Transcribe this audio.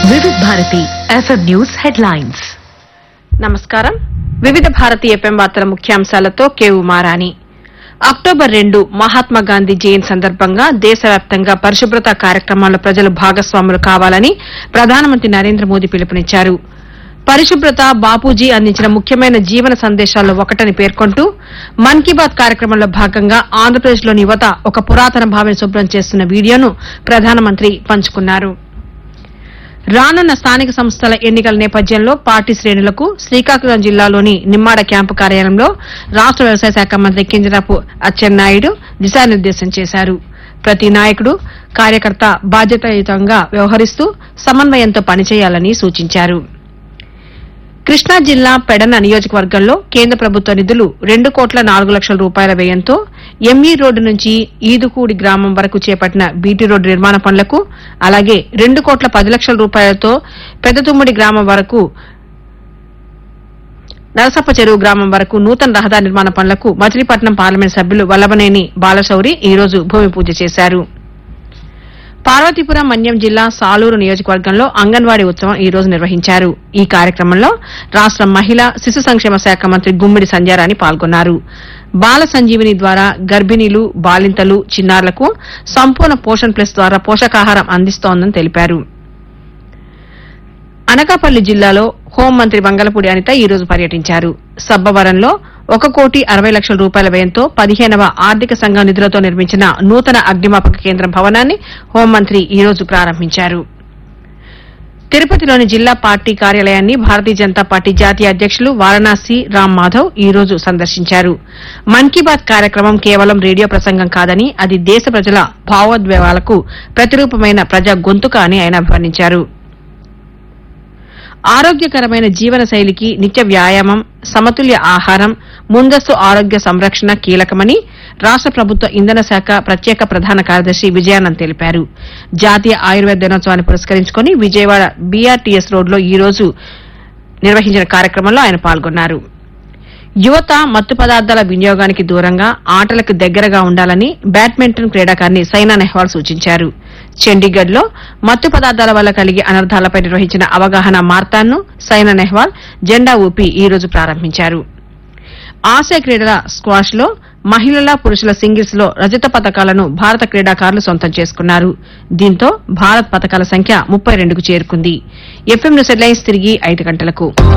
వివిధ Bharati FM news headlines నమస్కారం వివిధ భారతీయ ఎఫ్ఎం వార్తల ముఖ్యాంశాలతో కేవు మారాని అక్టోబర్ రెండు మహాత్మా గాంధీ జయంతి సందర్భంగా దేశవ్యాప్తంగా పరిశుభ్రత కార్యక్రమాల్లో ప్రజలు భాగస్వాములు కావాలని ప్రధానమంత్రి నరేంద్ర మోదీ పిలుపునిచ్చారు పరిశుభ్రత బాపూజీ అందించిన ముఖ్యమైన జీవన సందేశాల్లో ఒకటని పేర్కొంటూ మన్ కీ బాత్ కార్యక్రమంలో భాగంగా ఆంధ్రప్రదేశ్లోని యువత ఒక పురాతన భావిని శుభ్రం చేస్తున్న వీడియోను ప్రధానమంత్రి పంచుకున్నారు రానున్న స్థానిక సంస్థల ఎన్నికల నేపథ్యంలో పార్టీ శ్రేణులకు శ్రీకాకుళం జిల్లాలోని నిమ్మాడ క్యాంపు కార్యాలయంలో రాష్ట వ్యవసాయ శాఖ మంత్రి కింజరాపు అచ్చెన్నాయుడు దిశానిర్దేశం చేశారు ప్రతి నాయకుడు కార్యకర్త బాధ్యతాయుతంగా వ్యవహరిస్తూ సమన్వయంతో పనిచేయాలని సూచించారు కృష్ణా జిల్లా పెడన నియోజకవర్గంలో కేంద్ర ప్రభుత్వ నిధులు రెండు కోట్ల నాలుగు లక్షల రూపాయల వ్యయంతో ఎంఈ రోడ్డు నుంచి ఈదుకూడి గ్రామం వరకు చేపట్టిన బీటీ రోడ్డు నిర్మాణ పనులకు అలాగే రెండు కోట్ల పది లక్షల రూపాయలతో పెద్దతుమ్మిడి గ్రామం వరకు నరసప్ప చెరువు గ్రామం వరకు నూతన రహదారి నిర్మాణ పనులకు మచిలీపట్నం పార్లమెంట్ సభ్యులు వల్లభనేని బాలశౌరి ఈ రోజు భూమి పూజ చేశారు పార్వతీపురం మన్యం జిల్లా సాలూరు నియోజకవర్గంలో అంగన్వాడీ ఉత్సవం ఈ రోజు నిర్వహించారు ఈ కార్యక్రమంలో రాష్ట మహిళా శిశు సంక్షేమ శాఖ మంత్రి గుమ్మిడి సంధ్యారాణి పాల్గొన్నారు బాల సంజీవిని ద్వారా గర్భిణీలు బాలింతలు చిన్నారులకు సంపూర్ణ పోషణ్ ప్లస్ ద్వారా పోషకాహారం అందిస్తోందని తెలిపారు అనకాపల్లి జిల్లాలో హోంమంత్రి బంగళపూడి అనిత ఈ రోజు పర్యటించారు సబ్బవరంలో ఒక కోటి అరవై లక్షల రూపాయల వ్యయంతో పదిహేనవ ఆర్థిక సంఘం నిధులతో నిర్మించిన నూతన అగ్నిమాపక కేంద్రం భవనాన్ని హోంమంత్రి ఈ రోజు ప్రారంభించారు తిరుపతిలోని జిల్లా పార్టీ కార్యాలయాన్ని భారతీయ జనతా పార్టీ జాతీయ అధ్యక్షులు వారణాసి రామ్ మాధవ్ ఈ రోజు సందర్శించారు మన్ కీ బాత్ కార్యక్రమం కేవలం రేడియో ప్రసంగం కాదని అది దేశ ప్రజల భావోద్వేగాలకు ప్రతిరూపమైన ప్రజా గొంతుక అని ఆయన అభివర్ణించారు ఆరోగ్యకరమైన జీవన శైలికి నిత్య వ్యాయామం సమతుల్య ఆహారం ముందస్తు ఆరోగ్య సంరక్షణ కీలకమని రాష్ట ప్రభుత్వ ఇంధన శాఖ ప్రత్యేక ప్రధాన కార్యదర్శి విజయానంద్ తెలిపారు జాతీయ ఆయుర్వేద దినోత్సవాన్ని పురస్కరించుకుని విజయవాడ బీఆర్టీఎస్ రోడ్లో ఈ రోజు నిర్వహించిన కార్యక్రమంలో ఆయన పాల్గొన్నారు యువత మత్తు పదార్థాల వినియోగానికి దూరంగా ఆటలకు దగ్గరగా ఉండాలని బ్యాడ్మింటన్ క్రీడాకారిణి సైనా నెహ్వాల్ సూచించారు చండీగఢ్ లో మత్తు పదార్థాల వల్ల కలిగే అనర్థాలపై నిర్వహించిన అవగాహన మార్తాన్ను సైనా నెహ్వాల్ జెండా ఊపి ఈ రోజు ప్రారంభించారు ఆసియా క్రీడల స్క్వాష్ లో మహిళల పురుషుల సింగిల్స్ లో రజత పతకాలను భారత క్రీడాకారులు సొంతం చేసుకున్నారు దీంతో భారత్ పతకాల సంఖ్య ముప్పై రెండుకు చేరుకుంది ఎఫ్ఎం న్యూస్ హెడ్లైన్స్ తిరిగి ఐదు గంటలకు